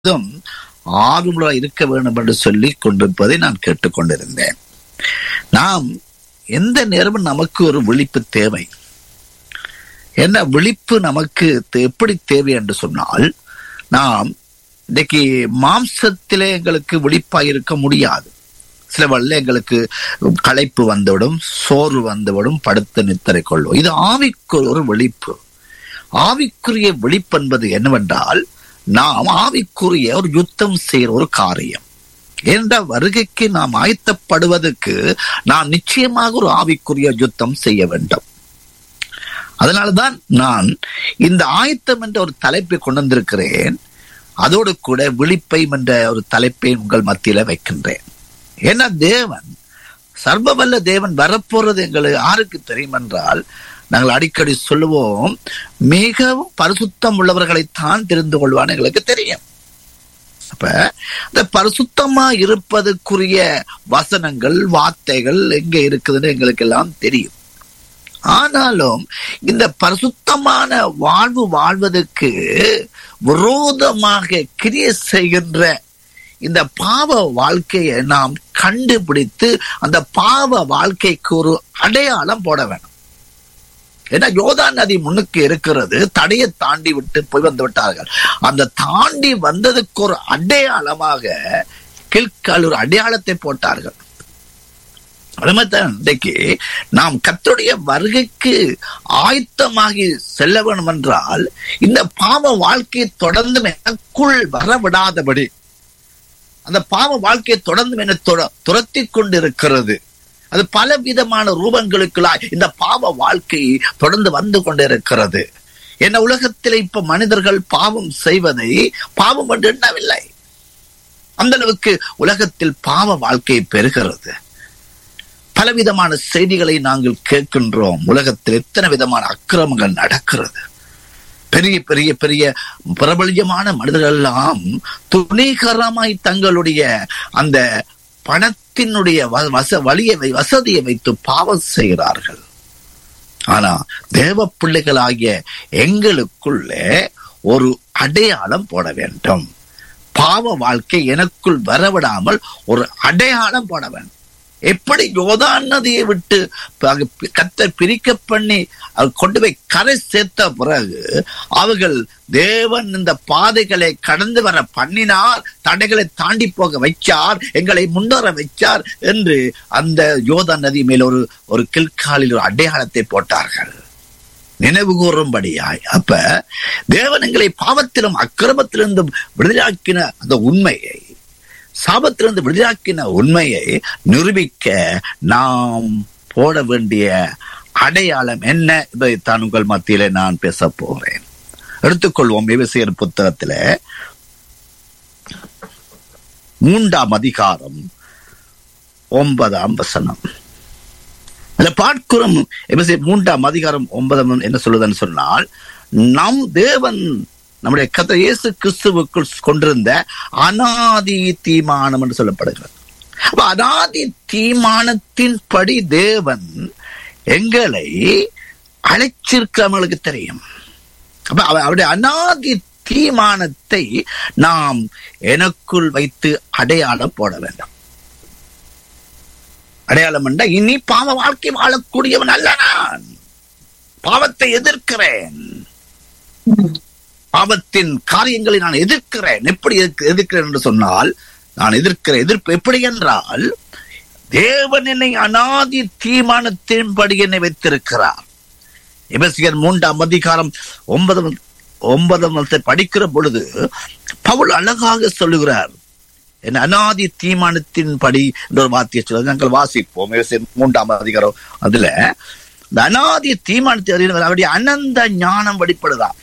எப்பொழுதும் ஆர்வமுள்ள இருக்க வேண்டும் என்று சொல்லிக் கொண்டிருப்பதை நான் கேட்டுக்கொண்டிருந்தேன் நாம் எந்த நேரமும் நமக்கு ஒரு விழிப்பு தேவை என்ன விழிப்பு நமக்கு தே- எப்படி தேவை என்று சொன்னால் நாம் இன்னைக்கு மாம்சத்திலே எங்களுக்கு விழிப்பாக இருக்க முடியாது சில வழியில் எங்களுக்கு களைப்பு வந்துவிடும் சோர்வு வந்துவிடும் படுத்து நித்திரை கொள்ளும் இது ஆவிக்கு ஒரு விழிப்பு ஆவிக்குரிய விழிப்பு என்பது என்னவென்றால் நாம் ஆவிக்குரிய ஒரு யுத்தம் செய்கிற ஒரு காரியம் என்ற வருகைக்கு நாம் ஆயத்தப்படுவதற்கு நாம் நிச்சயமாக ஒரு ஆவிக்குரிய யுத்தம் செய்ய வேண்டும் அதனாலதான் நான் இந்த ஆயத்தம் என்ற ஒரு தலைப்பை கொண்டு வந்திருக்கிறேன் அதோடு கூட விழிப்பை என்ற ஒரு தலைப்பை உங்கள் மத்தியில வைக்கின்றேன் ஏன்னா தேவன் சர்வவல்ல தேவன் வரப்போறது எங்களுக்கு யாருக்கு தெரியும் என்றால் நாங்கள் அடிக்கடி சொல்லுவோம் மிகவும் பரிசுத்தம் உள்ளவர்களைத்தான் தெரிந்து கொள்வான்னு எங்களுக்கு தெரியும் அப்ப இந்த பரிசுத்தமா இருப்பதற்குரிய வசனங்கள் வார்த்தைகள் எங்க இருக்குதுன்னு எங்களுக்கு எல்லாம் தெரியும் ஆனாலும் இந்த பரிசுத்தமான வாழ்வு வாழ்வதற்கு விரோதமாக கிரியை செய்கின்ற இந்த பாவ வாழ்க்கையை நாம் கண்டுபிடித்து அந்த பாவ வாழ்க்கைக்கு ஒரு அடையாளம் போட வேணும் ஏன்னா யோதா நதி முன்னுக்கு இருக்கிறது தடையை தாண்டி விட்டு போய் வந்து விட்டார்கள் அந்த தாண்டி வந்ததுக்கு ஒரு அடையாளமாக கில்கால் ஒரு அடையாளத்தை போட்டார்கள் அது மாதிரி தான் இன்றைக்கு நாம் கர்த்தருடைய வருகைக்கு ஆயத்தமாகி செல்ல வேண்டும் என்றால் இந்த பாவ வாழ்க்கையை தொடர்ந்து எனக்குள் வரவிடாதபடி அந்த பாவ வாழ்க்கையை தொடர்ந்து என்னை துர- துரத்தி கொண்டிருக்கிறது அது பல விதமான ரூபங்களுக்குள்ளாய் இந்த பாவ வாழ்க்கை தொடர்ந்து வந்து கொண்டிருக்கிறது என்ன உலகத்தில் இப்ப மனிதர்கள் பாவம் செய்வதை பாவம் என்று எண்ணவில்லை அந்த அளவுக்கு உலகத்தில் பாவ வாழ்க்கை பெறுகிறது பலவிதமான செய்திகளை நாங்கள் கேட்கின்றோம் உலகத்தில் எத்தனை விதமான அக்கிரமங்கள் நடக்கிறது பெரிய பெரிய பெரிய பிரபல்யமான மனிதர்கள் எல்லாம் துணிகரமாய் தங்களுடைய அந்த பணத்தினுடைய வ- வச வழியை வை- வசதியை வைத்து பாவம் செய்கிறார்கள் ஆனா தேவ பிள்ளைகளாகிய எங்களுக்குள்ளே ஒரு அடையாளம் போட வேண்டும் பாவ வாழ்க்கை எனக்குள் வரவிடாமல் ஒரு அடையாளம் போட வேண்டும் எப்படி யோதான் நதியை விட்டு கத்தர் பிரிக்க பண்ணி அவர் கொண்டு போய் கரை சேர்த்த பிறகு அவர்கள் தேவன் இந்த பாதைகளை கடந்து வர பண்ணினார் தடைகளை தாண்டி போக வைச்சார் எங்களை முன்னேற வைச்சார் என்று அந்த யோதா நதி மேல் ஒரு ஒரு கில்காலில் ஒரு அடையாளத்தை போட்டார்கள் நினைவு கூறும்படியாய் அப்ப தேவன் எங்களை பாவத்திலும் அக்கிரமத்திலிருந்தும் விடுதலாக்கின அந்த உண்மையை சாபத்திலிருந்து விடுதலாக்கின உண்மையை நிரூபிக்க நாம் போட வேண்டிய அடையாளம் என்ன இதைத்தான் உங்கள் மத்தியிலே நான் பேச போகிறேன் எடுத்துக்கொள்வோம் விவசாயர் புத்தகத்துல மூன்றாம் அதிகாரம் ஒன்பதாம் வசனம் அதுல பார்க்கிறோம் எபேசியர் மூன்றாம் அதிகாரம் ஒன்பதாம் என்ன சொல்லுதுன்னு சொன்னால் நம் தேவன் நம்முடைய கதை இயேசு கிறிஸ்துவுக்குள் கொண்டிருந்த அனாதி தீமானம் என்று சொல்லப்படுகிறது அப்ப அனாதி தீமானத்தின் படி தேவன் எங்களை அழைச்சிருக்க நம்மளுக்கு தெரியும் அப்ப அவ- அவருடைய அனாதி தீமானத்தை நாம் எனக்குள் வைத்து அடையாளம் போட வேண்டும் அடையாளம் என்றா இனி பாவ வாழ்க்கை வாழக்கூடியவன் அல்ல நான் பாவத்தை எதிர்க்கிறேன் பாவத்தின் காரியங்களை நான் எதிர்க்கிறேன் எப்படி எதிர்க்க- எதிர்க்கிறேன் என்று சொன்னால் நான் எதிர்க்கிற எதிர்ப்பு எப்படி என்றால் தேவன் என்னை அனாதி தீர்மானத்தின்படி என்னை வைத்திருக்கிறார் எபேசியர் மூன்றாம் அதிகாரம் ஒன்பதாம் ஒன்பதாம் வசனத்தை படிக்கிற பொழுது பவுல் அழகாக சொல்லுகிறார் என் அனாதி தீர்மானத்தின்படி என்ற ஒரு வார்த்தையை சொல்ல நாங்கள் வாசிப்போம் எபேசியர் மூன்றாம் அதிகாரம் அதுல இந்த அனாதி தீர்மானத்தை அறிந்தவர் அவருடைய அனந்த ஞானம் வெளிப்படுதா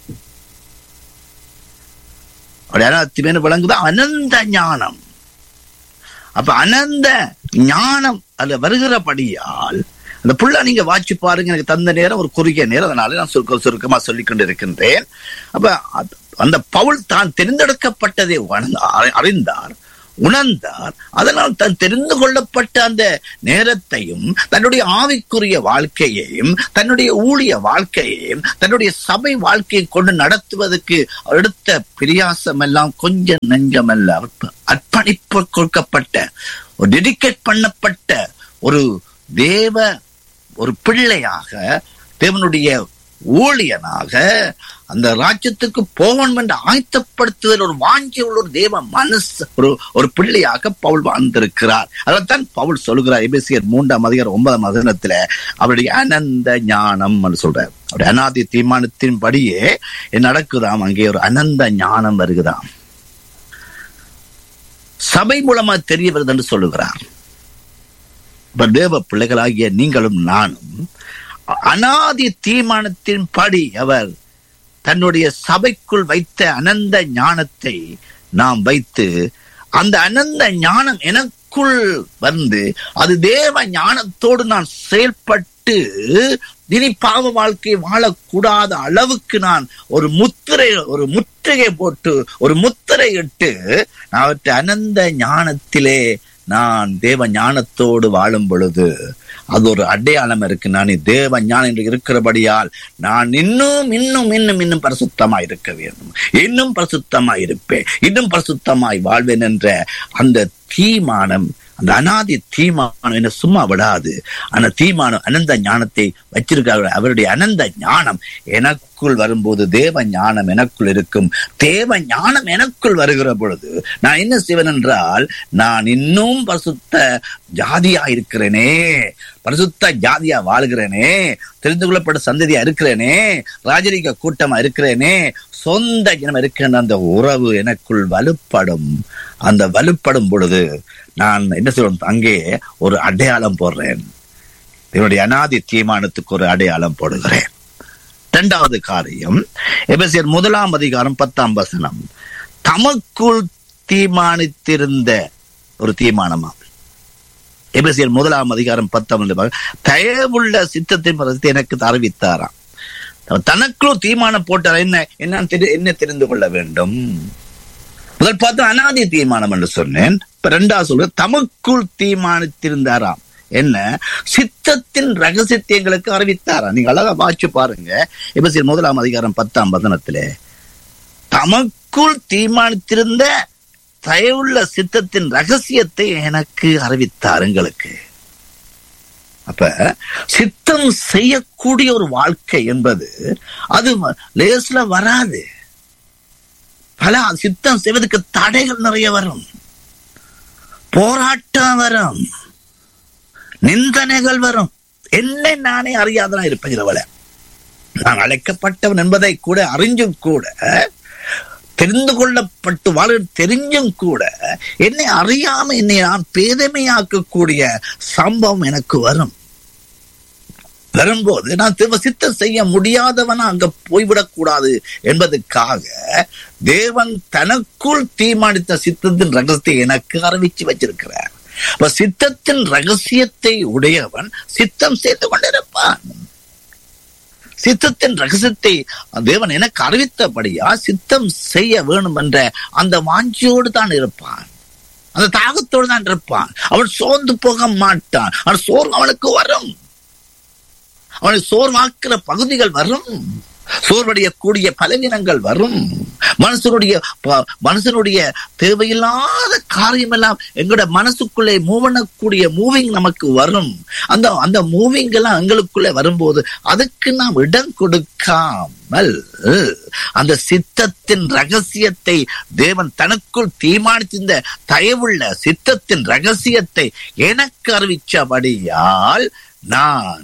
அவருடைய அனாதி விளங்குதா அனந்த ஞானம் அப்ப அனந்த ஞானம் அதுல வருகிறபடியால் அந்த புள்ள நீங்க வாட்சி பாருங்க எனக்கு தந்த நேரம் ஒரு குறுகிய நேரம் அதனால நான் சுருக்க சுருக்கமா சொல்லிக் கொண்டிருக்கின்றேன் அப்ப அ- அந்த பவுல் தான் தெரிந்தெடுக்கப்பட்டதை உணர்ந்த- அறி- அறிந்தார் உணர்ந்தார் அதனால் தன் தெரிந்து கொள்ளப்பட்ட அந்த நேரத்தையும் தன்னுடைய ஆவிக்குரிய வாழ்க்கையையும் தன்னுடைய ஊழிய வாழ்க்கையையும் தன்னுடைய சபை வாழ்க்கையை கொண்டு நடத்துவதற்கு எடுத்த பிரியாசம் எல்லாம் கொஞ்சம் நெஞ்சமல்ல அற்ப- அர்ப்பணிப்பு கொடுக்கப்பட்ட ஒரு டெடிகேட் பண்ணப்பட்ட ஒரு தேவ ஒரு பிள்ளையாக தேவனுடைய ஊழியனாக அந்த ராஜ்யத்துக்கு போகணும் என்று ஆயத்தப்படுத்துதல் ஒரு வாஞ்சி உள்ள ஒரு தேவ மனசு ஒரு ஒரு பிள்ளையாக பவுல் வாழ்ந்திருக்கிறார் அதைத்தான் பவுல் சொல்லுகிறார் எபிசியர் மூன்றாம் அதிகாரம் ஒன்பதாம் வசனத்துல அவருடைய அனந்த ஞானம் என்று சொல்றார் அவருடைய அனாதி தீர்மானத்தின் படியே நடக்குதாம் அங்கே ஒரு அனந்த ஞானம் வருகுதாம் சபை மூலமா தெரிய வருது என்று சொல்லுகிறார் இப்ப தேவ பிள்ளைகளாகிய நீங்களும் நானும் அனாதி தீர்மானத்தின் படி அவர் தன்னுடைய சபைக்குள் வைத்த அனந்த ஞானத்தை நாம் வைத்து அந்த அனந்த ஞானம் எனக்குள் வந்து அது தேவ ஞானத்தோடு நான் செயல்பட்டு இனி பாவ வாழ்க்கை வாழக்கூடாத அளவுக்கு நான் ஒரு முத்திரை ஒரு முற்றுகை போட்டு ஒரு முத்திரை இட்டு நான் அவற்றை அனந்த ஞானத்திலே நான் தேவ ஞானத்தோடு வாழும் பொழுது அது ஒரு அடையாளம் இருக்கு நான் தேவ ஞானம் என்று இருக்கிறபடியால் நான் இன்னும் இன்னும் இன்னும் இன்னும் பரிசுத்தமாய் இருக்க வேண்டும் இன்னும் பரிசுத்தமாய் இருப்பேன் இன்னும் பரிசுத்தமாய் வாழ்வேன் என்ற அந்த தீமானம் அந்த அனாதி தீமானம் என்ன சும்மா விடாது அந்த தீமானம் அனந்த ஞானத்தை வச்சிருக்கார்கள் அவருடைய அனந்த ஞானம் எனக்குள் வரும்போது தேவ ஞானம் எனக்குள் இருக்கும் தேவ ஞானம் எனக்குள் வருகிற பொழுது நான் என்ன செய்வேன் என்றால் நான் இன்னும் பரிசுத்த ஜாதியா இருக்கிறேனே பரிசுத்த ஜாதியா வாழ்கிறேனே தெரிந்து கொள்ளப்பட்ட சந்ததியா இருக்கிறேனே ராஜரிக கூட்டமா இருக்கிறேனே சொந்த ஜனம் இருக்கிற அந்த உறவு எனக்குள் வலுப்படும் அந்த வலுப்படும் பொழுது நான் என்ன செய்வேன் அங்கே ஒரு அடையாளம் போடுறேன் என்னுடைய அனாதி தீர்மானத்துக்கு ஒரு அடையாளம் போடுகிறேன் இரண்டாவது காரியம் எபசியர் முதலாம் அதிகாரம் பத்தாம் வசனம் தமக்குள் தீர்மானித்திருந்த ஒரு தீர்மானமா எபசியர் முதலாம் அதிகாரம் பத்தாம் தயவுள்ள சித்தத்தின் பதத்தை எனக்கு அறிவித்தாராம் தனக்குள் தீர்மானம் போட்டார் என்ன என்ன என்ன தெரிந்து கொள்ள வேண்டும் முதல் பார்த்து அனாதி தீர்மானம் என்று சொன்னேன் இப்ப ரெண்டாவது சொல்ற தமக்குள் தீர்மானித்திருந்தாராம் என்ன சித்தத்தின் ரகசியத்தை எங்களுக்கு அறிவித்தாராம் நீங்க அழகா வாட்சி பாருங்க இப்ப சரி முதலாம் அதிகாரம் பத்தாம் வதனத்திலே தமக்குள் தீர்மானித்திருந்த தயவுள்ள சித்தத்தின் ரகசியத்தை எனக்கு அறிவித்தார் எங்களுக்கு அப்ப சித்தம் செய்யக்கூடிய ஒரு வாழ்க்கை என்பது அது லேஸ்ல வராது பல சித்தம் செய்வதற்கு தடைகள் நிறைய வரும் போராட்டம் வரும் நிந்தனைகள் வரும் என்னை நானே அறியாதான் இருப்பேன் இரவல நான் அழைக்கப்பட்டவன் என்பதை கூட அறிஞ்சும் கூட தெரிந்து கொள்ளப்பட்டு வாழ தெரிஞ்சும் கூட என்னை அறியாம என்னை நான் பேதமையாக்கக்கூடிய சம்பவம் எனக்கு வரும் வரும்போது நான் திரும்ப சித்தம் செய்ய முடியாதவனா அங்க போய்விடக் கூடாது என்பதற்காக தேவன் தனக்குள் தீர்மானித்த சித்தத்தின் ரகசியத்தை எனக்கு அறிவிச்சு வச்சிருக்கிறார் அப்ப சித்தத்தின் ரகசியத்தை உடையவன் சித்தம் செய்து கொண்டிருப்பான் சித்தத்தின் ரகசியத்தை தேவன் எனக்கு அறிவித்தபடியா சித்தம் செய்ய வேணும் என்ற அந்த வாஞ்சியோடு தான் இருப்பான் அந்த தாகத்தோடு தான் இருப்பான் அவன் சோர்ந்து போக மாட்டான் அவன் சோர்வு அவனுக்கு வரும் அவனை சோர்வாக்குற பகுதிகள் வரும் சோர்வடையக்கூடிய பலவீனங்கள் வரும் மனசனுடைய மனசனுடைய தேவையில்லாத காரியம் எல்லாம் எங்களோட மனசுக்குள்ளே மூவ் பண்ணக்கூடிய மூவிங் நமக்கு வரும் அந்த அந்த மூவிங் எல்லாம் எங்களுக்குள்ளே வரும்போது அதுக்கு நாம் இடம் கொடுக்காமல் அந்த சித்தத்தின் ரகசியத்தை தேவன் தனக்குள் தீர்மானித்திருந்த தயவுள்ள சித்தத்தின் ரகசியத்தை எனக்கு அறிவிச்சபடியால் நான்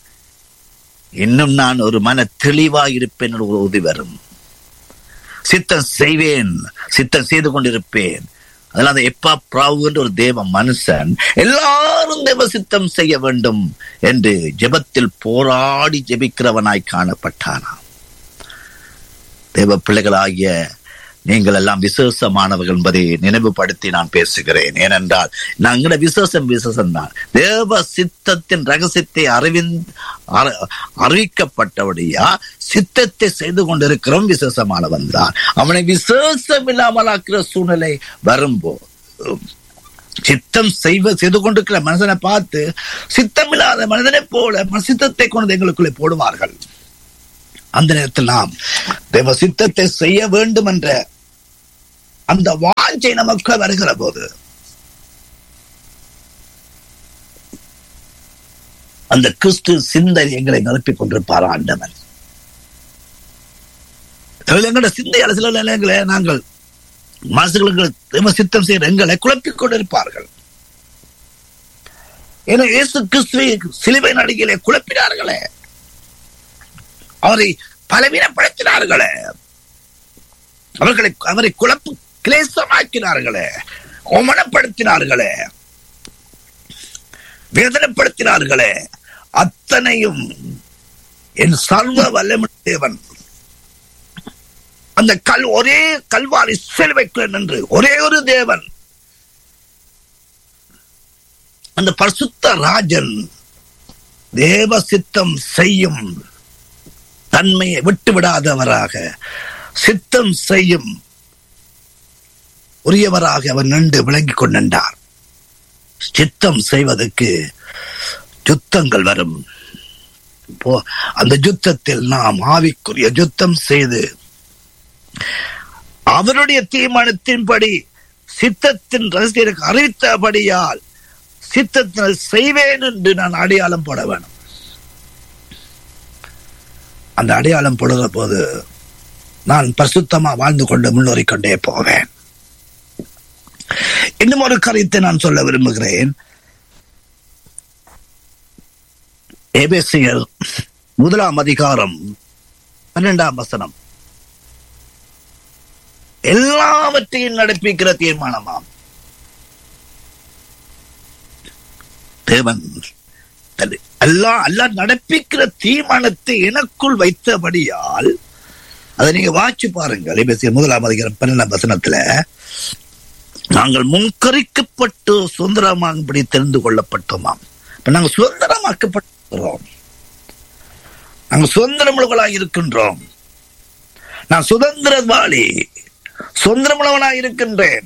இன்னும் நான் ஒரு மன தெளிவா இருப்பேன் ஒரு உதவி வரும் சித்தம் செய்வேன் சித்தம் செய்து கொண்டிருப்பேன் அதனால எப்பா பிராவு என்று ஒரு தேவ மனுஷன் எல்லாரும் தேவ சித்தம் செய்ய வேண்டும் என்று ஜெபத்தில் போராடி ஜெபிக்கிறவனாய் காணப்பட்டானாம் தேவ பிள்ளைகளாகிய நீங்கள் எல்லாம் விசேஷமானவர்கள் என்பதை நினைவுபடுத்தி நான் பேசுகிறேன் ஏனென்றால் நாங்கள விசேஷம் விசேஷம் தான் தேவ சித்தத்தின் ரகசியத்தை அறிவின் அறிவிக்கப்பட்டபடியா சித்தத்தை செய்து கொண்டிருக்கிறோம் விசேஷமானவன் தான் அவனை விசேஷம் இல்லாமலாக்குற சூழ்நிலை வரும்போது சித்தம் செய்வ செய்து கொண்டிருக்கிற மனுஷனை பார்த்து சித்தமில்லாத மனிதனை போல சித்தத்தை கொண்டு எங்களுக்குள்ளே போடுவார்கள் அந்த நேரத்தில் நாம் தேவ சித்தத்தை செய்ய வேண்டும் என்ற அந்த வாஞ்சை நமக்கு வருகிற போது அந்த கிறிஸ்து சிந்தை எங்களை நிரப்பிக் கொண்டிருப்பார் ஆண்டவன் எங்களோட சிந்தையால சில நிலையங்களை நாங்கள் மனசுகளுக்கு சித்தம் செய்கிற எங்களை குழப்பிக் கொண்டிருப்பார்கள் ஏன்னா இயேசு கிறிஸ்துவை சிலுவை நடிகளை குழப்பினார்களே அவரை பலவீனப்படுத்தினார்களே அவர்களை அவரை குழப்பு கிளேசமாக்கினார்களே அவமானப்படுத்தினார்களே வேதனைப்படுத்தினார்களே அத்தனையும் என் சர்வ வல்லமுள்ள தேவன் அந்த கல் ஒரே கல்வாரி செல்வைக்கிறேன் என்று ஒரே ஒரு தேவன் அந்த பரிசுத்த ராஜன் தேவ சித்தம் செய்யும் தன்மையை விட்டு விடாதவராக சித்தம் செய்யும் உரியவராக அவர் நின்று விளங்கிக் கொண்டார் சித்தம் செய்வதற்கு யுத்தங்கள் வரும் அந்த யுத்தத்தில் நாம் ஆவிக்குரிய யுத்தம் செய்து அவருடைய தீர்மானத்தின்படி சித்தத்தின் ரகசியருக்கு அறிவித்தபடியால் சித்தத்தினால் செய்வேன் என்று நான் அடையாளம் போட வேணும் அந்த அடையாளம் போடுற போது நான் பரிசுத்தமா வாழ்ந்து கொண்டு முன்னேறி கொண்டே போவேன் இன்னும் ஒரு கருத்தை நான் சொல்ல விரும்புகிறேன் ஏபேசியர் முதலாம் அதிகாரம் பன்னெண்டாம் வசனம் எல்லாவற்றையும் நடப்பிக்கிற தீர்மானமாம் தேவன் எல்லாம் எல்லாம் நடப்பிக்கிற தீர்மானத்தை எனக்குள் வைத்தபடியால் அதை நீங்க வாட்சி பாருங்கள் பேசிய முதலாம் அதிகாரம் பன்னெண்டாம் வசனத்துல நாங்கள் முன்கரிக்கப்பட்டு சுதந்திரமாகும்படி தெரிந்து கொள்ளப்பட்டோமாம் இப்ப நாங்கள் சுதந்திரமாக்கப்பட்டிருக்கிறோம் நாங்கள் சுதந்திரமுள்ளவர்களாக இருக்கின்றோம் நான் சுதந்திரவாளி சுதந்திரமுள்ளவனாக இருக்கின்றேன்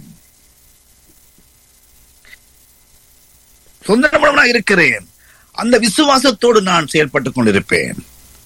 சுதந்திரமுள்ளவனாக இருக்கிறேன் அந்த விசுவாசத்தோடு நான் செயல்பட்டுக் கொண்டிருப்பேன்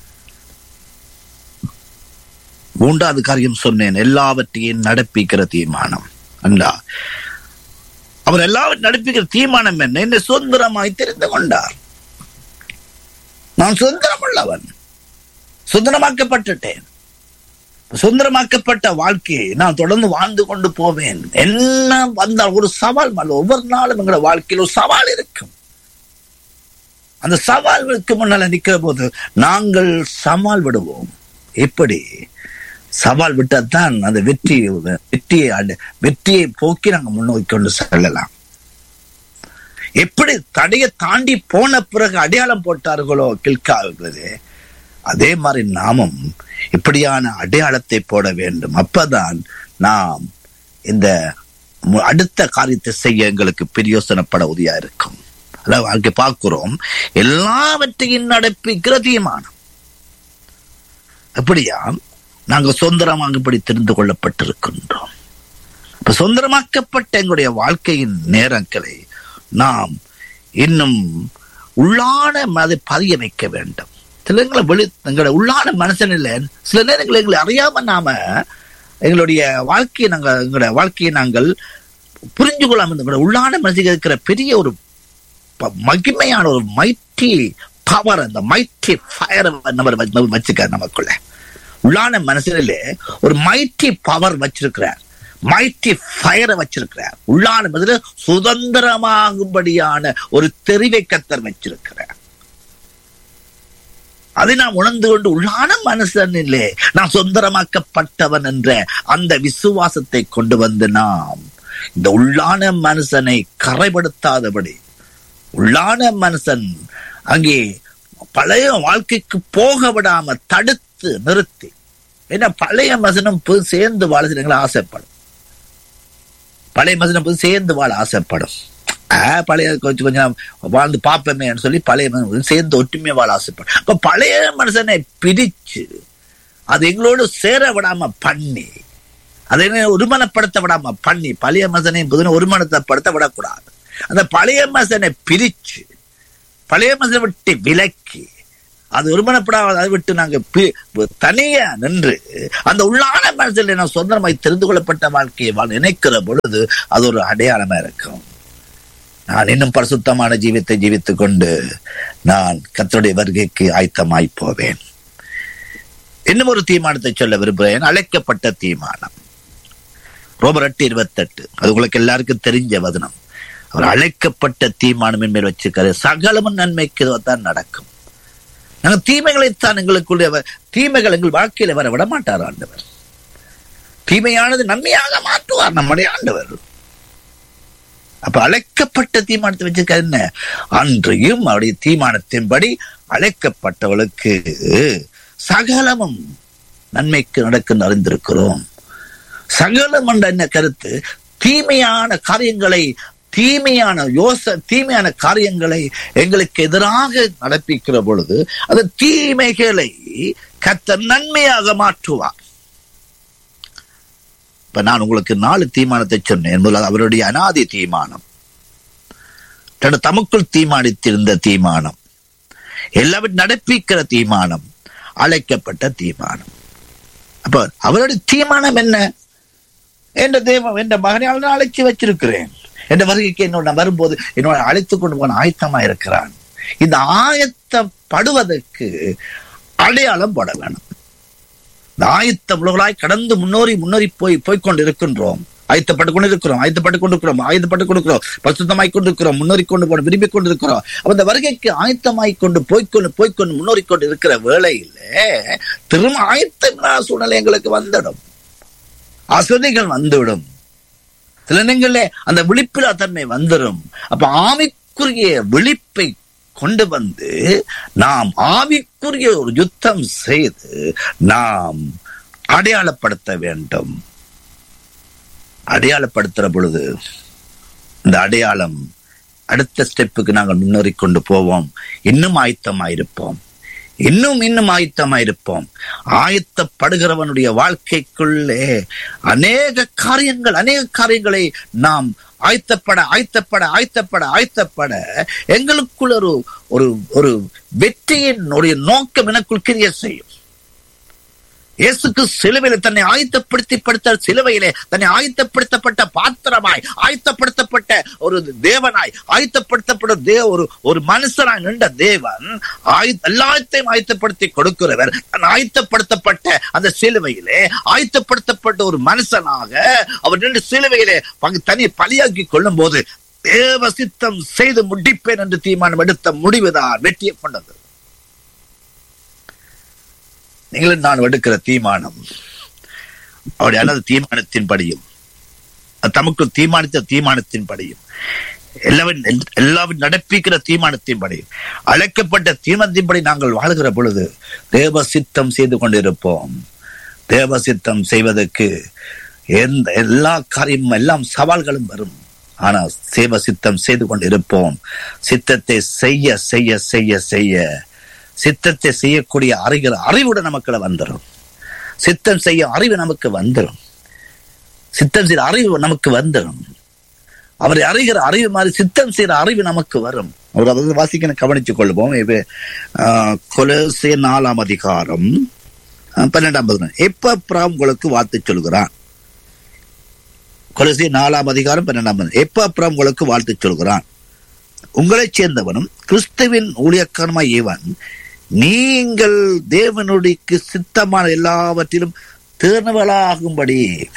மூன்றாவது காரியம் சொன்னேன் எல்லாவற்றையும் நடப்பிக்கிற தீர்மானம் அண்டா அவர் எல்லாவற்றையும் நடப்பிக்கிற தீர்மானம் என்ன என்னை சுதந்திரமாய் தெரிந்து கொண்டார் நான் சுதந்திரம் உள்ளவன் சுதந்திரமாக்கப்பட்டுட்டேன் சுதந்திரமாக்கப்பட்ட வாழ்க்கையை நான் தொடர்ந்து வாழ்ந்து கொண்டு போவேன் என்ன வந்தால் ஒரு சவால் மல்ல ஒவ்வொரு நாளும் எங்களோட வாழ்க்கையில் ஒரு சவால் இருக்கும் அந்த சவால்களுக்கு முன்னால நிக்கிற போது நாங்கள் சவால் விடுவோம் எப்படி சவால் விட்டால் அந்த வெற்றி வெற்றியை வெற்றியை போக்கி நாங்கள் முன்னோக்கி கொண்டு செல்லலாம் எப்படி தடையை தாண்டி போன பிறகு அடையாளம் போட்டார்களோ கில்காவுகிறது அதே மாதிரி நாமும் இப்படியான அடையாளத்தை போட வேண்டும் அப்பதான் நாம் இந்த அடுத்த காரியத்தை செய்ய எங்களுக்கு பிரயோசனப்பட உதவியா இருக்கும் அதாவது அங்கே பார்க்கிறோம் எல்லாவற்றையும் நடப்பிக்கிற தீர்மானம் அப்படியா நாங்கள் சுதந்திரமாகப்படி தெரிந்து கொள்ளப்பட்டிருக்கின்றோம் இப்ப சுதந்திரமாக்கப்பட்ட எங்களுடைய வாழ்க்கையின் நேரங்களை நாம் இன்னும் உள்ளான அதை பதிய வைக்க வேண்டும் சில நேரங்களை வெளி எங்களுடைய உள்ளான மனுஷன் இல்லை சில நேரங்கள் எங்களை அறியாம நாம எங்களுடைய வாழ்க்கையை நாங்கள் எங்களுடைய வாழ்க்கையை நாங்கள் புரிஞ்சு கொள்ளாம எங்களுடைய உள்ளான மனசுக்கு இருக்கிற பெரிய ஒரு மகிமையான ஒரு மைட்டி பவர் அந்த மைட்டி ஃபயர் நம்ம வச்சுக்க நமக்குள்ள உள்ளான மனசிலே ஒரு மைட்டி பவர் வச்சிருக்கிறார் மைட்டி ஃபயரை வச்சிருக்கிறார் உள்ளான மனதில சுதந்திரமாகும்படியான ஒரு தெரிவை கத்தர் வச்சிருக்கிறார் அதை நாம் உணர்ந்து கொண்டு உள்ளான மனுஷன் இல்லை நான் சுதந்திரமாக்கப்பட்டவன் என்ற அந்த விசுவாசத்தை கொண்டு வந்து நாம் இந்த உள்ளான மனுஷனை கரைப்படுத்தாதபடி உள்ளான மனுஷன் அங்கே பழைய வாழ்க்கைக்கு போக விடாம தடுத்து நிறுத்தி ஏன்னா பழைய மசனம் சேர்ந்து வாழ சிலங்களை ஆசைப்படும் பழைய மசனம் போய் சேர்ந்து வாழ ஆசைப்படும் பழைய கொஞ்சம் கொஞ்சம் வாழ்ந்து பார்ப்போமேன்னு சொல்லி பழைய சேர்ந்து ஒற்றுமையா வாழ ஆசைப்படும் அப்ப பழைய மனுஷனை பிரிச்சு அது எங்களோடு சேர விடாம பண்ணி அதை ஒருமனப்படுத்த விடாம பண்ணி பழைய மசனை புதுன ஒருமனத்தைப்படுத்த விடக்கூடாது அந்த பழைய மசனை பிரிச்சு பழைய மசனை விட்டு விலக்கி அது ஒருமனப்படாத அதை விட்டு நாங்க தனியா நின்று அந்த உள்ளான மனசில் நான் சொந்தமாய் தெரிந்து கொள்ளப்பட்ட வாழ்க்கையை நினைக்கிற பொழுது அது ஒரு அடையாளமா இருக்கும் நான் இன்னும் பரிசுத்தமான ஜீவித்தை ஜீவித்துக் கொண்டு நான் கத்தருடைய வருகைக்கு ஆயத்தமாய் போவேன் இன்னும் ஒரு தீர்மானத்தை சொல்ல விரும்புகிறேன் அழைக்கப்பட்ட தீர்மானம் ரோபர் எட்டு இருபத்தெட்டு அது உங்களுக்கு எல்லாருக்கும் தெரிஞ்ச வதனம் அவர் அழைக்கப்பட்ட தீர்மானம் மேல் வச்சிருக்காரு சகலமும் நன்மைக்கு தான் நடக்கும் நாங்க தீமைகளைத்தான் எங்களுக்குள்ள தீமைகள் எங்கள் வாழ்க்கையில வர விட மாட்டார் ஆண்டவர் தீமையானது நன்மையாக மாற்றுவார் நம்முடைய ஆண்டவர் அப்ப அழைக்கப்பட்ட தீர்மானத்தை வச்சிருக்க என்ன அன்றையும் அவருடைய தீர்மானத்தின்படி அழைக்கப்பட்டவளுக்கு சகலமும் நன்மைக்கு நடக்கும் அறிந்திருக்கிறோம் சகலம் என்ற என்ன கருத்து தீமையான காரியங்களை தீமையான யோச தீமையான காரியங்களை எங்களுக்கு எதிராக நடப்பிக்கிற பொழுது அந்த தீமைகளை கத்த நன்மையாக மாற்றுவார் இப்ப நான் உங்களுக்கு நாலு தீர்மானத்தை சொன்னேன் முதலாவது அவருடைய அனாதி தீர்மானம் தமக்குள் தீர்மானித்திருந்த தீர்மானம் எல்லாரும் நடப்பிக்கிற தீர்மானம் அழைக்கப்பட்ட தீர்மானம் அப்ப அவருடைய தீர்மானம் என்ன என்ற தெய்வம் என்ற மகனை அழைச்சி வச்சிருக்கிறேன் என்ற வருகைக்கு என்னோட வரும்போது என்னோட அழைத்து கொண்டு போன ஆயத்தமா இருக்கிறான் இந்த ஆயத்தப்படுவதற்கு அடையாளம் போட வேணும் இந்த ஆயத்த உலகளாய் கடந்து முன்னோறி முன்னோறி போய் போய்கொண்டு இருக்கின்றோம் ஆயத்தப்பட்டு கொண்டு இருக்கிறோம் ஆயத்தப்பட்டு கொண்டு இருக்கிறோம் ஆயத்தப்பட்டு கொண்டிருக்கிறோம் பிரசுத்தமாய் கொண்டிருக்கிறோம் முன்னோறி கொண்டு போன விரும்பி கொண்டு இருக்கிறோம் அப்ப இந்த வருகைக்கு ஆயத்தமாய் கொண்டு போய்கொண்டு போய்கொண்டு முன்னோறி கொண்டு இருக்கிற வேளையில திரும்ப ஆயத்த சூழ்நிலை எங்களுக்கு வந்துடும் அசதிகள் வந்துவிடும் சில நேரங்களில் அந்த விழிப்பிலா தன்மை வந்துடும் அப்ப ஆவிக்குரிய விழிப்பை கொண்டு வந்து நாம் ஆவிக்குரிய ஒரு யுத்தம் செய்து நாம் அடையாளப்படுத்த வேண்டும் அடையாளப்படுத்துற பொழுது இந்த அடையாளம் அடுத்த ஸ்டெப்புக்கு நாங்கள் முன்னேறி கொண்டு போவோம் இன்னும் ஆயத்தமாயிருப்போம் இன்னும் இன்னும் ஆயத்தமாயிருப்போம் ஆயத்தப்படுகிறவனுடைய வாழ்க்கைக்குள்ளே அநேக காரியங்கள் அநேக காரியங்களை நாம் ஆயத்தப்பட ஆயத்தப்பட ஆயத்தப்பட ஆயத்தப்பட எங்களுக்குள்ள ஒரு ஒரு ஒரு வெற்றியின் ஒரு நோக்கம் எனக்குள் கிரிய செய்யும் இயேசுக்கு சிலுவையில தன்னை ஆயத்தப்படுத்தி படுத்த சிலுவையிலே தன்னை ஆயத்தப்படுத்தப்பட்ட பாத்திரமாய் ஆயத்தப்படுத்தப்பட்ட ஒரு தேவனாய் ஆயத்தப்படுத்தப்பட்ட தேவ ஒரு ஒரு மனுஷனாய் நின்ற தேவன் எல்லாத்தையும் ஆயத்தப்படுத்தி கொடுக்கிறவர் தன் ஆயத்தப்படுத்தப்பட்ட அந்த சிலுவையிலே ஆயத்தப்படுத்தப்பட்ட ஒரு மனுஷனாக அவர் நின்று சிலுவையிலே தனி பலியாக்கி கொள்ளும் போது தேவ சித்தம் செய்து முடிப்பேன் என்று தீர்மானம் எடுத்த முடிவுதான் வெற்றியை கொண்டது நீங்களும் நான் எடுக்கிற தீர்மானம் அவருடைய அல்லது தீர்மானத்தின்படியும் தமக்கு தீர்மானித்த தீர்மானத்தின்படியும் எல்லாவின் எல்லாவின் நடப்பிக்கிற தீர்மானத்தின்படியும் அழைக்கப்பட்ட தீர்மானத்தின்படி நாங்கள் வாழ்கிற பொழுது தேவ சித்தம் செய்து கொண்டிருப்போம் தேவ சித்தம் செய்வதற்கு எந்த எல்லா காரியமும் எல்லாம் சவால்களும் வரும் ஆனால் சேவ சித்தம் செய்து கொண்டிருப்போம் சித்தத்தை செய்ய செய்ய செய்ய செய்ய சித்தத்தை செய்யக்கூடிய அறிகிற அறிவுடன் நமக்குள்ள வந்துடும் சித்தம் செய்ய அறிவு நமக்கு வந்துடும் சித்தம் செய்கிற அறிவு நமக்கு வந்துடும் அவரை அறிகிற அறிவு மாதிரி சித்தம் செய்கிற அறிவு நமக்கு வரும் அவர் அதாவது வாசிக்க கவனித்துக் கொள்வோம் கொலசே நாலாம் அதிகாரம் பன்னெண்டாம் பதினொன்று எப்ப உங்களுக்கு வார்த்தை சொல்கிறான் கொலசே நாலாம் அதிகாரம் பன்னெண்டாம் பதினொன்று எப்ப அப்புறம் உங்களுக்கு வாழ்த்து சொல்கிறான் உங்களைச் சேர்ந்தவனும் கிறிஸ்துவின் ஊழியக்காரமாய் இவன் நீங்கள் தேவனுடைய சித்தமான எல்லாவற்றிலும் தேர்ந்தவளாகும்படி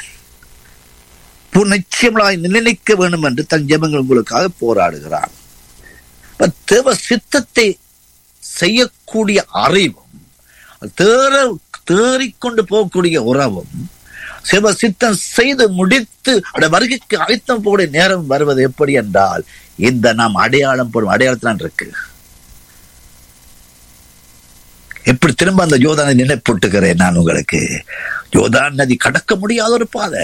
நிச்சயமாய் நிலைக்க வேண்டும் என்று தன் ஜெபங்கள் உங்களுக்காக போராடுகிறான் தேவ சித்தத்தை செய்யக்கூடிய அறிவும் தேற தேறிக்கொண்டு போகக்கூடிய உறவும் சிவ சித்தம் செய்து முடித்து அவருடைய வருகைக்கு அழைத்தம் போகக்கூடிய நேரம் வருவது எப்படி என்றால் இந்த நாம் அடையாளம் போடும் அடையாளத்தான் இருக்கு எப்படி திரும்ப அந்த யோதானை நினைப்பூட்டுகிறேன் நான் உங்களுக்கு யோதான் நதி கடக்க முடியாத ஒரு பாதை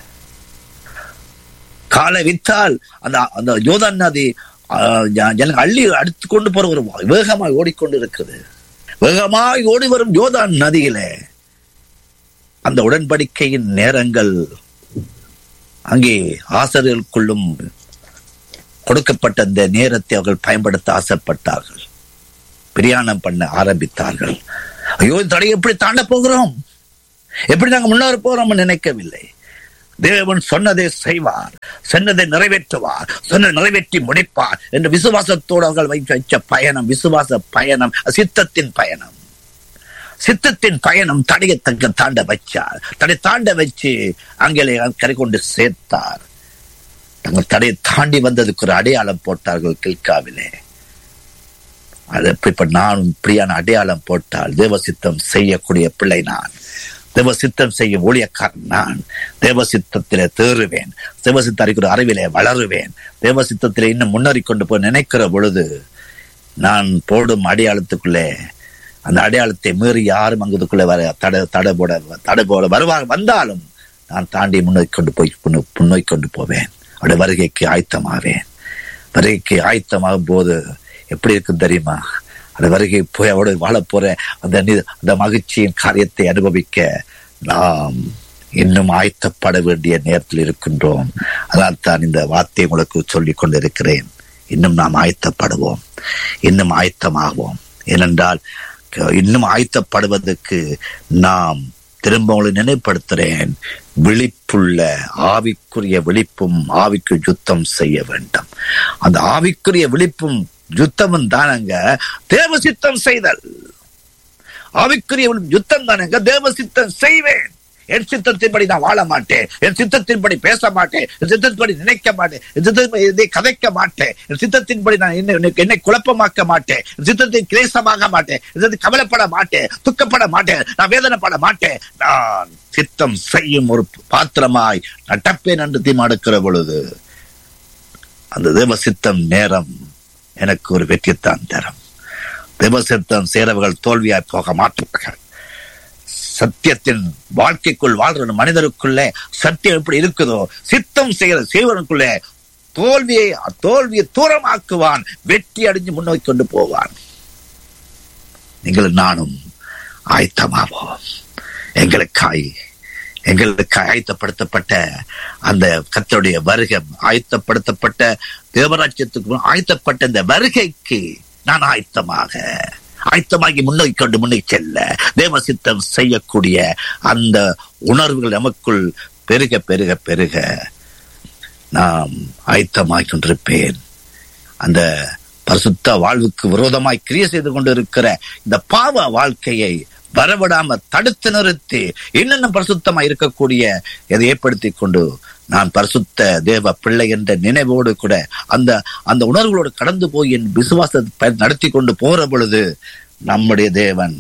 காலை வித்தால் அந்த அந்த யோதான் நதி எனக்கு அள்ளி அடித்து கொண்டு போற ஒரு வேகமாய் ஓடிக்கொண்டு இருக்குது வேகமாய் ஓடி வரும் யோதான் நதியில அந்த உடன்படிக்கையின் நேரங்கள் அங்கே ஆசிரியர்களுக்குள்ளும் கொடுக்கப்பட்ட அந்த நேரத்தை அவர்கள் பயன்படுத்த ஆசைப்பட்டார்கள் பிரயாணம் பண்ண ஆரம்பித்தார்கள் ஐயோ இந்த தடையை எப்படி தாண்ட போகிறோம் எப்படி நாங்க முன்னேற போறோம் நினைக்கவில்லை தேவன் சொன்னதை செய்வார் சொன்னதை நிறைவேற்றுவார் சொன்னதை நிறைவேற்றி முடிப்பார் என்ற விசுவாசத்தோடு அவர்கள் வைத்து வச்ச பயணம் விசுவாச பயணம் சித்தத்தின் பயணம் சித்தத்தின் பயணம் தடையை தங்க தாண்ட வச்சார் தடை தாண்ட வச்சு அங்கே கரை கொண்டு சேர்த்தார் தங்கள் தடையை தாண்டி வந்ததுக்கு ஒரு அடையாளம் போட்டார்கள் கில்காவிலே அது எப்படிப்பட்ட நான் இப்படியான அடையாளம் போட்டால் தேவசித்தம் செய்யக்கூடிய பிள்ளை நான் தேவசித்தம் செய்யும் ஊழியக்காரன் நான் தேவசித்தத்திலே தேறுவேன் தேவசித்த அறிக்கிற அறிவிலே வளருவேன் தேவசித்தத்திலே இன்னும் முன்னேறி கொண்டு போய் நினைக்கிற பொழுது நான் போடும் அடையாளத்துக்குள்ளே அந்த அடையாளத்தை மீறி யாரும் அங்குதுக்குள்ளே வர தடை தடை போட தடை போட வருவார் வந்தாலும் நான் தாண்டி முன்னோக்கி கொண்டு போய் முன்னோக்கி கொண்டு போவேன் அவருடைய வருகைக்கு ஆயத்தமாவேன் வருகைக்கு ஆயத்தமாகும் போது எப்படி இருக்கும் தெரியுமா அந்த வருகை போய் அவரோட வாழ போற அந்த அந்த மகிழ்ச்சியின் காரியத்தை அனுபவிக்க நாம் இன்னும் ஆயத்தப்பட வேண்டிய நேரத்தில் இருக்கின்றோம் அதனால் தான் இந்த வார்த்தையை உங்களுக்கு சொல்லிக் கொண்டிருக்கிறேன் இன்னும் நாம் ஆயத்தப்படுவோம் இன்னும் ஆயத்தமாகுவோம் ஏனென்றால் இன்னும் ஆயத்தப்படுவதற்கு நாம் திரும்ப உங்களை நினைப்படுத்துறேன் விழிப்புள்ள ஆவிக்குரிய விழிப்பும் ஆவிக்கு யுத்தம் செய்ய வேண்டும் அந்த ஆவிக்குரிய விழிப்பும் யுத்தமும் தானங்க தேவசித்தம் செய்தல் ஆவிக்குரிய யுத்தம் தானங்க தேவசித்தம் செய்வேன் என் சித்தத்தின்படி நான் வாழ மாட்டேன் என் சித்தத்தின்படி பேச மாட்டேன் என் சித்தத்தின்படி நினைக்க மாட்டேன் என் சித்தத்தை கதைக்க மாட்டேன் என் சித்தத்தின்படி நான் என்ன என்னை குழப்பமாக்க மாட்டேன் என் சித்தத்தை கிளேசமாக மாட்டேன் என் கவலைப்பட மாட்டேன் துக்கப்பட மாட்டேன் நான் வேதனைப்பட மாட்டேன் நான் சித்தம் செய்யும் ஒரு பாத்திரமாய் நடப்பேன் என்று தீர்மானிக்கிற பொழுது அந்த தேவ சித்தம் நேரம் எனக்கு ஒரு வெற்றித்தான் தரும் தேவசித்தம் சேரவர்கள் தோல்வியாய் போக மாட்டார்கள் சத்தியத்தின் வாழ்க்கைக்குள் வாழ்ற மனிதருக்குள்ளே சத்தியம் எப்படி இருக்குதோ சித்தம் செய்கிற செய்வனுக்குள்ளே தோல்வியை தோல்வியை தூரமாக்குவான் வெற்றி அடைஞ்சு முன்னோக்கி கொண்டு போவான் நீங்கள் நானும் ஆயத்தமாவோம் எங்களுக்காய் எங்களுக்கு ஆயத்தப்படுத்தப்பட்ட அந்த கத்தருடைய வருகை ஆயத்தப்படுத்தப்பட்ட தேவராஜ்யத்துக்கு ஆயத்தப்பட்ட இந்த வருகைக்கு நான் ஆயத்தமாக ஆயத்தமாகி முன்னோக்கி கொண்டு முன்னே செல்ல தேவசித்தம் செய்யக்கூடிய அந்த உணர்வுகள் நமக்குள் பெருக பெருக பெருக நாம் ஆயத்தமாகி கொண்டிருப்பேன் அந்த பரிசுத்த வாழ்வுக்கு விரோதமாய் கிரிய செய்து கொண்டிருக்கிற இந்த பாவ வாழ்க்கையை வரவிடாம தடுத்து நிறுத்தி இன்னும் பரிசுத்தமா இருக்கக்கூடிய இதை ஏற்படுத்தி கொண்டு நான் பரிசுத்த தேவ பிள்ளை என்ற நினைவோடு கூட அந்த அந்த உணர்வுகளோடு கடந்து போய் என் விசுவாசத்தை நடத்தி கொண்டு போற பொழுது நம்முடைய தேவன்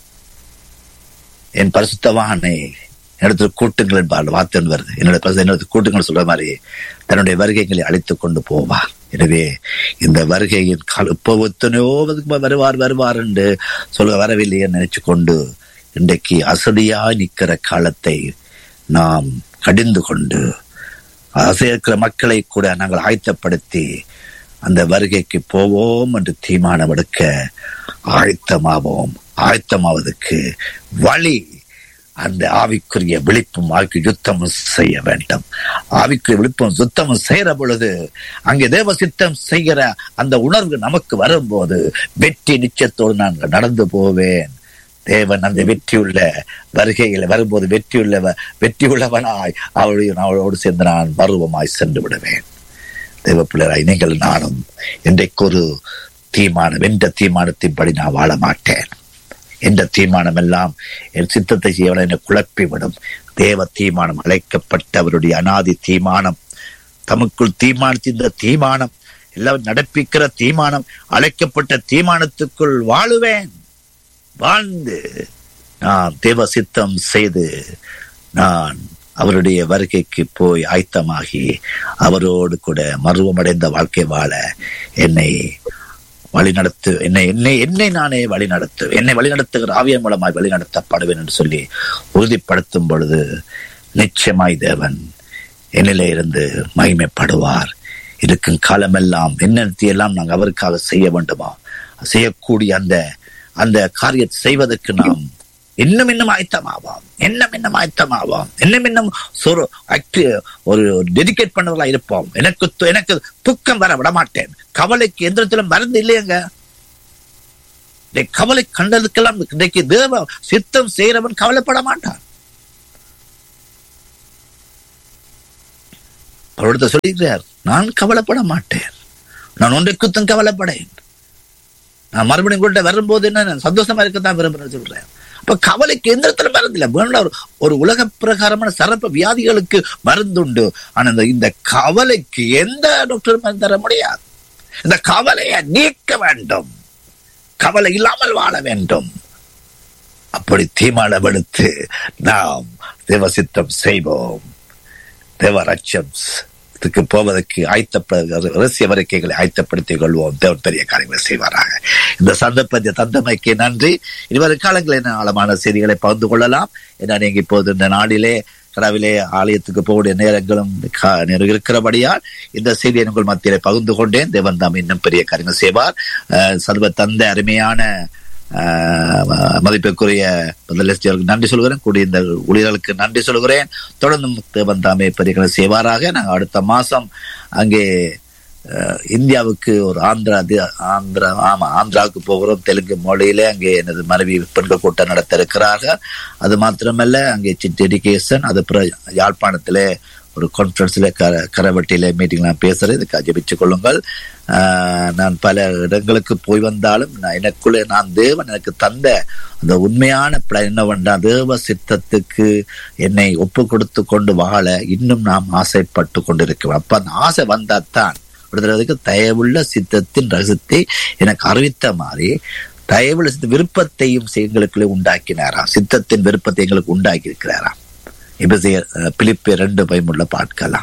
என் பரிசுத்தவானை என்னிடத்தில் கூட்டுங்கள் என்பார் வார்த்தை வருது என்னோட என்னிடத்தில் கூட்டுங்கள் சொல்ற மாதிரி தன்னுடைய வருகைகளை அழைத்துக் கொண்டு போவார் எனவே இந்த வருகையின் கால இப்போ எத்தனையோ வருவார் வருவார் என்று சொல்ல வரவில்லையே நினைச்சு கொண்டு இன்றைக்கு அசதியா நிற்கிற காலத்தை நாம் கடிந்து கொண்டு அசைக்கிற மக்களை கூட நாங்கள் ஆயத்தப்படுத்தி அந்த வருகைக்கு போவோம் என்று தீர்மானம் எடுக்க ஆயத்தமாவோம் ஆயத்தமாவதற்கு வழி அந்த ஆவிக்குரிய விழிப்பும் ஆவிக்கு யுத்தமும் செய்ய வேண்டும் ஆவிக்குரிய விழிப்பும் யுத்தமும் செய்யற பொழுது அங்கே தேவ சித்தம் செய்கிற அந்த உணர்வு நமக்கு வரும்போது வெற்றி நிச்சயத்தோடு நான் நடந்து போவேன் தேவன் அந்த வெற்றியுள்ள வருகையில் வரும்போது வெற்றியுள்ள வெற்றியுள்ளவனாய் அவளுடைய அவளோடு சேர்ந்து நான் பருவமாய் சென்று விடுவேன் தேவ பிள்ளைராய் நீங்கள் நானும் இன்றைக்கு ஒரு தீர்மானம் என்ற தீர்மானத்தின்படி நான் வாழ மாட்டேன் என்ற தீர்மானம் எல்லாம் என் சித்தத்தை செய்யவன என்னை குழப்பிவிடும் தேவ தீர்மானம் அழைக்கப்பட்டவருடைய அனாதி தீர்மானம் தமக்குள் தீர்மானித்த இந்த தீர்மானம் எல்லாம் நடப்பிக்கிற தீர்மானம் அழைக்கப்பட்ட தீர்மானத்துக்குள் வாழுவேன் வாழ்ந்து நான் தேவ சித்தம் செய்து நான் அவருடைய வருகைக்கு போய் ஆயத்தமாகி அவரோடு கூட மருவமடைந்த வாழ்க்கை வாழ என்னை வழிநடத்து என்னை என்னை என்னை நானே வழிநடத்து என்னை வழிநடத்துகிற ஆவியம் மூலமாய் வழிநடத்தப்படுவேன் என்று சொல்லி உறுதிப்படுத்தும் பொழுது நிச்சயமாய் தேவன் என்னிலே இருந்து மகிமைப்படுவார் இருக்கும் காலமெல்லாம் எல்லாம் நாங்கள் அவருக்காக செய்ய வேண்டுமா செய்யக்கூடிய அந்த அந்த காரியத்தை செய்வதற்கு நாம் இன்னும் இன்னும் ஆயத்தமாவோம் இன்னும் இன்னும் ஆயத்தமாவோம் இன்னும் இன்னும் சொரு acti- ஒரு டெடிகேட் பண்ணவர்களா இருப்போம் எனக்கு து- எனக்கு துக்கம் வர விட மாட்டேன் கவலைக்கு எந்திரத்திலும் மருந்து இல்லையங்க இந்த கவலை கண்டதுக்கெல்லாம் இன்றைக்கு தேவ சித்தம் செய்கிறவன் கவலைப்பட மாட்டான் அவரிடத்த சொல்லுகிறார் நான் கவலைப்பட மாட்டேன் நான் ஒன்றைக்குத்தும் கவலைப்படேன் நான் மறுபடியும் கூட வரும்போது என்ன நான் சந்தோஷமா இருக்கத்தான் விரும்புறேன் சொல்றேன் அப்ப கவலைக்கு எந்த இடத்துல மருந்து இல்லை வேணும்னா ஒரு ஒரு உலக பிரகாரமான சரப்ப வியாதிகளுக்கு மருந்துண்டு ஆனா இந்த இந்த கவலைக்கு எந்த டாக்டரும் மருந்து தர முடியாது இந்த கவலையை நீக்க வேண்டும் கவலை இல்லாமல் வாழ வேண்டும் அப்படி தீமானவெடுத்து நாம் தேவசித்தம் செய்வோம் தேவராட்சத்துக்கு போவதற்கு ஆயத்தப்ப ரகசிய வரிக்கைகளை ஆயத்தப்படுத்திக் கொள்வோம் தேவன் பெரிய காரியங்களை செய்வாராக இந்த சந்தர்ப்பத்தை தந்தமைக்கு நன்றி இனிவரு காலங்களில் என்ன ஆழமான செய்திகளை பகிர்ந்து கொள்ளலாம் ஏன்னா நீங்க இப்போது இந்த நாளிலே கடவிலே ஆலயத்துக்கு போகக்கூடிய நேரங்களும் கா- நேரம் இருக்கிறபடியால் இந்த செய்தியை உங்கள் மத்தியிலே பகிர்ந்து கொண்டேன் தேவன் தாம் இன்னும் பெரிய காரியங்கள் செய்வார் அஹ், சர்வ தந்த அருமையான ஆஹ் மதிப்பிற்குரிய முதலமைச்சருக்கு நன்றி சொல்கிறேன் கூடிய இந்த ஊழியர்களுக்கு நன்றி சொல்கிறேன் தொடர்ந்து தேவன் தாமே பெரியகளை செய்வாராக நாங்கள் அடுத்த மாசம் அங்கே அஹ், இந்தியாவுக்கு ஒரு ஆந்திரா தி- ஆந்திரா ஆமா ஆந்திராவுக்கு போகிறோம் தெலுங்கு மொழியிலே அங்கே எனது மனைவி பெண்கள் கூட்டம் நடத்த இருக்கிறார்கள் அது மாத்திரமல்ல அங்கே சிட் டெடிகேஷன் அது பிறகு யாழ்ப்பாணத்திலே ஒரு கான்ஃபரன்ஸ்ல கர கரவட்டியில மீட்டிங் நான் பேசுறேன் இதுக்கு ஜெபிச்சுக் கொள்ளுங்கள் ஆஹ் நான் பல இடங்களுக்கு போய் வந்தாலும் நான் எனக்குள்ளே நான் தேவன் எனக்கு தந்த அந்த உண்மையான பிளான் என்னவென்றா தேவ சித்தத்துக்கு என்னை ஒப்பு கொடுத்து கொண்டு வாழ இன்னும் நாம் ஆசைப்பட்டு கொண்டிருக்கிறோம் அப்ப அந்த ஆசை வந்தாத்தான் விடுதலைக்கு தயவுள்ள சித்தத்தின் ரகசியத்தை எனக்கு அறிவித்த மாதிரி தயவுள்ள சித்த விருப்பத்தையும் எங்களுக்குள்ளே உண்டாக்கினாராம் சித்தத்தின் விருப்பத்தை எங்களுக்கு உண்டாக்கி இருக்கிறாராம் எபேசியர், அஹ், பிலிப்பியர் ரெண்டு பயமுள்ள பார்க்கலாம்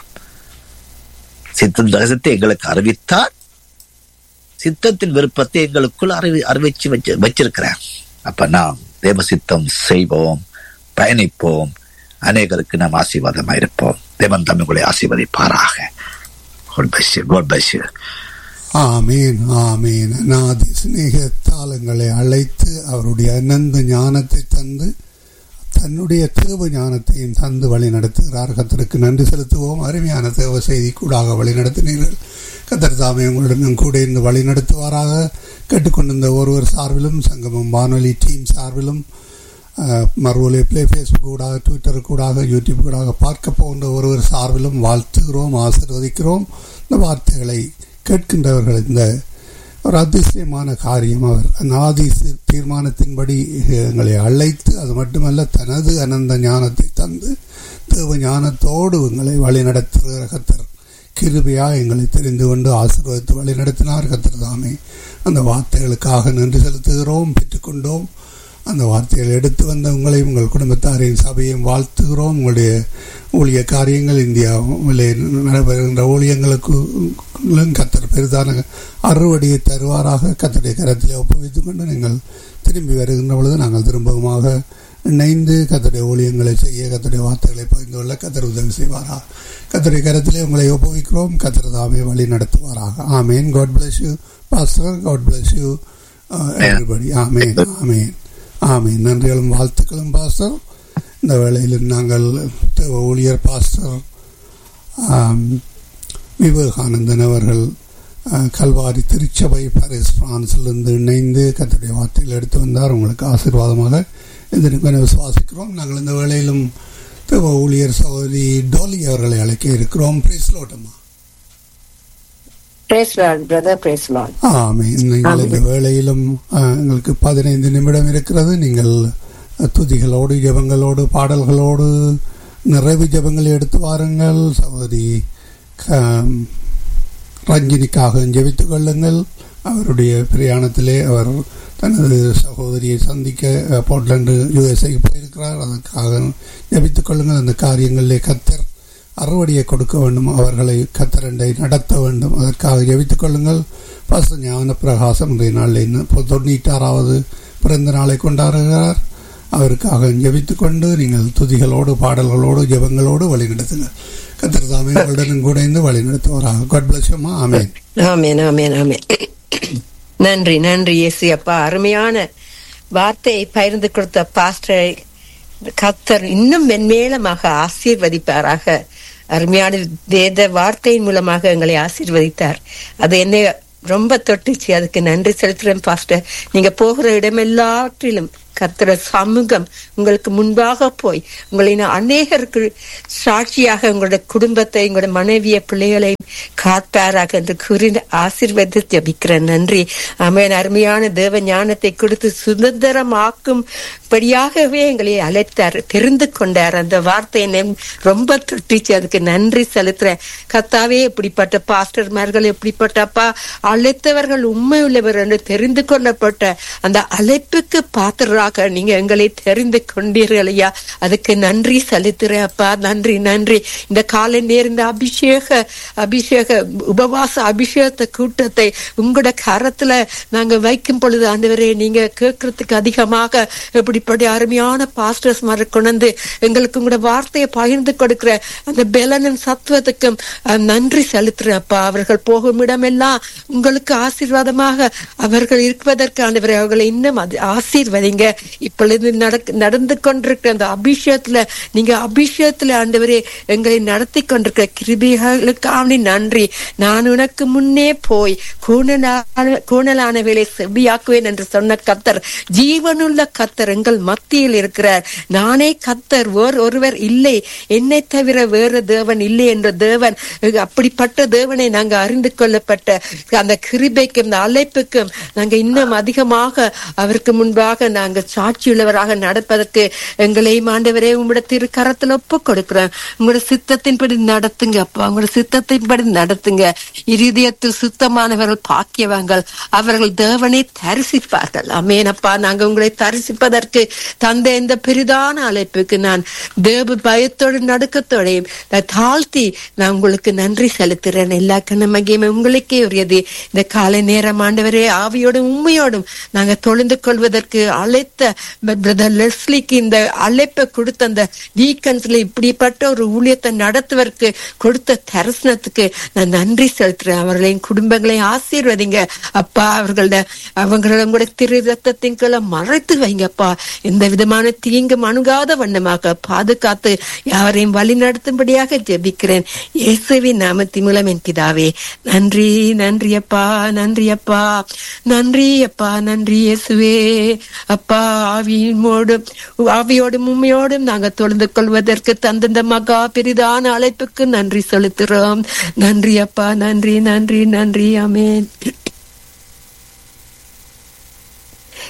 சித்தத்தின் ரகசியத்தை எங்களுக்கு அறிவித்தார் சித்தத்தின் விருப்பத்தை எங்களுக்குள் அறிவி அறிவிச்சு வச்சு வச்சிருக்கிறார் அப்ப நாம் தேவ சித்தம் செய்வோம் பயணிப்போம் அநேகருக்கு நாம் ஆசீர்வாதமாக இருப்போம் தேவன் தமிழ்களை ஆசீர்வதிப்பாராக God bless you. God bless you. ஆமீன் ஆமீன் அநாதி சிநேக தாளங்களை அழைத்து அவருடைய அனந்த ஞானத்தை தந்து தன்னுடைய தேவ ஞானத்தையும் தந்து வழி நடத்துகிறார் கத்தருக்கு நன்றி செலுத்துவோம் அருமையான தேவ செய்தி கூடாக வழி நடத்தினீர்கள் கத்தர் தாமே உங்களுடன் கூட இருந்து வழி நடத்துவாராக கேட்டுக்கொண்டிருந்த ஒருவர் சார்பிலும் சங்கமம் வானொலி டீம் சார்பிலும் மறுவலை பிளே ஃபேஸ்புக் கூடாக ட்விட்டர் கூடாக யூடியூப் கூடாக பார்க்க போகின்ற ஒருவர் சார்பிலும் வாழ்த்துகிறோம் ஆசிர்வதிக்கிறோம் இந்த வார்த்தைகளை கேட்கின்றவர்கள் இந்த ஒரு அதிசயமான காரியம் அவர் அந்த ஆதி சி- தீர்மானத்தின்படி எங்களை அழைத்து அது மட்டுமல்ல தனது அனந்த ஞானத்தை தந்து தேவ ஞானத்தோடு எங்களை வழிநடத்துகிற கத்தர் கிருபையா எங்களை தெரிந்து கொண்டு ஆசீர்வதித்து வழி நடத்தினார் கத்தர் தாமே அந்த வார்த்தைகளுக்காக நன்றி செலுத்துகிறோம் பெற்றுக்கொண்டோம் அந்த வார்த்தைகளை எடுத்து வந்த உங்களையும் உங்கள் குடும்பத்தாரையும் சபையும் வாழ்த்துகிறோம் உங்களுடைய ஊழிய காரியங்கள் இந்தியாவிலே நடைபெறுகின்ற ஊழியங்களுக்கு கத்தர் பெரிதான அறுவடையை தருவாராக கத்தருடைய கரத்திலே ஒப்புவித்துக் கொண்டு நீங்கள் திரும்பி வருகின்ற பொழுது நாங்கள் திரும்பவுமாக இணைந்து கத்தருடைய ஊழியங்களை செய்ய கத்தருடைய வார்த்தைகளை பகிர்ந்து கொள்ள கத்தர் உதவி செய்வாரா கத்தருடைய கரத்திலே உங்களை ஒப்புவிக்கிறோம் கத்தர் தாமே வழி நடத்துவாராக amen God bless you pastor God bless you everybody amen amen amen நன்றிகளும் வாழ்த்துக்களும் பாஸ்டர் இந்த வேளையில் நாங்கள் தேவ ஊழியர் பாஸ்டர் ஆம், விவேகானந்தன் அவர்கள் அஹ், கல்வாரி திருச்சபை பாரிஸ் பிரான்சிலிருந்து இணைந்து கத்தருடைய வார்த்தைகள் எடுத்து வந்தார் உங்களுக்கு ஆசீர்வாதமாக இந்த நிபந்தனை விசுவாசிக்கிறோம் நாங்கள் இந்த வேளையிலும் தேவ ஊழியர் சகோதரி டோலி அவர்களை அழைக்க இருக்கிறோம் பிரிஸ்லோட்டமா Praise Lord, brother, praise Lord. ஆமென் நீங்கள் இந்த வேளையிலும் அஹ், எங்களுக்கு பதினைந்து நிமிடம் இருக்கிறது நீங்கள் அஹ், துதிகளோடு ஜெபங்களோடு பாடல்களோடு நிறைவு ஜெபங்களை எடுத்து வாருங்கள் சகோதரி க- ரஞ்சினிக்காக ஜெபித்துக் கொள்ளுங்கள் அவருடைய பிரயாணத்திலே அவர் தனது சகோதரியை சந்திக்க அஹ், போர்ட்லாந்து யுஎஸ்ஐக்கு போயிருக்கிறார் அதற்காக ஜெபித்துக் கொள்ளுங்கள் அந்த காரியங்களிலே கத்தர் அறுவடையை கொடுக்க வேண்டும் அவர்களை கத்தரண்டை நடத்த வேண்டும் அதற்காக ஜெபித்துக் கொள்ளுங்கள் பசு ஞான பிரகாசம் இன்றைய நாளில் இன்னும் தொண்ணூற்றாறாவது பிறந்த நாளை கொண்டாடுகிறார் அவருக்காக ஜெபித்துக் கொண்டு நீங்கள் துதிகளோடு பாடல்களோடு ஜெபங்களோடு வழிநடத்துங்கள் கத்தர் தாமே உங்களுடன் கூட இருந்து வழிநடத்துவாராக காட் பிளஸ் ஆமேன் ஆமென் ஆமென் ஆமென் நன்றி நன்றி இயேசு அப்பா அருமையான வார்த்தையை பகிர்ந்து கொடுத்த பாஸ்டரை கத்தர் இன்னும் மென்மேலமாக ஆசீர்வதிப்பாராக அருமையான வேத வார்த்தையின் மூலமாக எங்களை ஆசீர்வதித்தார் அது என்னை ரொம்ப தொட்டுச்சு அதுக்கு நன்றி செலுத்துறேன் பாஸ்டர் நீங்க போகிற இடமெல்லாற்றிலும் கர்த்தர சமூகம் உங்களுக்கு முன்பாக போய் உங்களை அநேகருக்கு சாட்சியாக உங்களுடைய குடும்பத்தை உங்களுடைய மனைவிய பிள்ளைகளை காத்தாராக என்று கூறி ஆசீர்வதி ஜபிக்கிறேன் நன்றி அமேன் அருமையான தேவ ஞானத்தை கொடுத்து சுதந்திரமாக்கும் படியாகவே எங்களை அழைத்தார் தெரிந்து கொண்டார் அந்த வார்த்தை என்னை ரொம்ப தொட்டிச்சு அதுக்கு நன்றி செலுத்துறேன் கத்தாவே இப்படிப்பட்ட பாஸ்டர்மார்கள் எப்படிப்பட்டப்பா அழைத்தவர்கள் உண்மை உள்ளவர் என்று தெரிந்து கொள்ளப்பட்ட அந்த அழைப்புக்கு பாத்திரராக நீங்க எங்களை தெரிந்து கொண்டீர்கள் ஐயா அதுக்கு நன்றி செலுத்துறேன் அப்பா நன்றி நன்றி இந்த காலை நேர் இந்த அபிஷேக அபிஷேக உபவாச அபிஷேகத்தை கூட்டத்தை உங்களோட கரத்துல நாங்க வைக்கும் பொழுது ஆண்டவரே நீங்க கேட்கறதுக்கு அதிகமாக இப்படிப்பட்ட அருமையான பாஸ்டர்ஸ் மாதிரி கொண்டு எங்களுக்கு உங்களோட வார்த்தையை பகிர்ந்து கொடுக்கிற அந்த பெலனும் சத்துவத்துக்கும் அஹ், நன்றி செலுத்துறேன் அப்பா அவர்கள் போகும் இடமெல்லாம் உங்களுக்கு ஆசீர்வாதமாக அவர்கள் இருப்பதற்கு ஆண்டவரே அவர்களை இன்னும் அது ஆசீர்வதிங்க இப்பொழுது நடக்க நடந்து கொண்டிருக்கிற அந்த அபிஷேகத்துல நீங்க அபிஷேகத்துல ஆண்டவரே எங்களை நடத்தி கொண்டிருக்கிற கிருபிகளுக்கான நன்றி நான் உனக்கு முன்னே போய் கூணலான கூணலானவைகளை செவ்வியாக்குவேன் என்று சொன்ன கத்தர் ஜீவனுள்ள கத்தர் எங்கள் மத்தியில் இருக்கிறார் நானே கத்தர் வேறு ஒருவர் இல்லை என்னை தவிர வேறு தேவன் இல்லை என்ற தேவன் அப்படிப்பட்ட தேவனை நாங்க அறிந்து கொள்ளப்பட்ட அந்த கிருபைக்கும் அந்த அழைப்புக்கும் நாங்க இன்னும் அதிகமாக அவருக்கு முன்பாக நாங்க சாட்சியுள்ளவராக நடப்பதற்கு எங்களையும் ஆண்டவரே உங்களோட திருக்கரத்துல ஒப்பு கொடுக்கிறோம் உங்களோட சித்தத்தின்படி நடத்துங்க அப்பா உங்களோட சித்தத்தின்படி நடத்துங்க இருதயத்தில் சுத்தமானவர்கள் பாக்கியவங்கள் அவர்கள் தேவனை தரிசிப்பார்கள் அமேனப்பா நாங்க உங்களை தரிசிப்பதற்கு தந்த இந்த பெரிதான அழைப்புக்கு நான் தேவ பயத்தோடு நடுக்கத்தோடையும் நான் தாழ்த்தி நான் உங்களுக்கு நன்றி செலுத்துறேன் எல்லா கண்ணமகியுமே உங்களுக்கே உரியது இந்த காலை நேரம் ஆண்டவரே ஆவியோடும் உண்மையோடும் நாங்க தொழுந்து கொள்வதற்கு அழைத்த பிரதர் லெஸ்லிக்கு இந்த அழைப்பை கொடுத்த அந்த வீக்கன்ஸ்ல இப்படிப்பட்ட ஒரு ஊழியத்தை நடத்துவதற்கு கொடுத்த தரிசனத்துக்கு நான் நன்றி செலுத்துறேன் அவர்களின் குடும்பங்களையும் ஆசீர்வதிங்க அப்பா அவர்களோட அவங்களோட கூட திரு ரத்தத்தின் கீழே மறைத்து வைங்கப்பா எந்த விதமான தீங்கும் அணுகாத வண்ணமாக பாதுகாத்து யாரையும் வழி நடத்தும்படியாக ஜெபிக்கிறேன் இயேசுவின் நாமத்தின் மூலம் என் பிதாவே நன்றி நன்றி அப்பா நன்றி அப்பா நன்றி அப்பா நன்றி இயேசுவே அப்பா ஆவியோடும் ஆவியோடும் உண்மையோடும் நாங்க தொழுந்து கொள்வதற்கு தந்தந்த மகா பெரிதான அழைப்புக்கு நன்றி செலுத்துறோம் நன்றி அப்பா நன்றி நன்றி நன்றி ஆமென்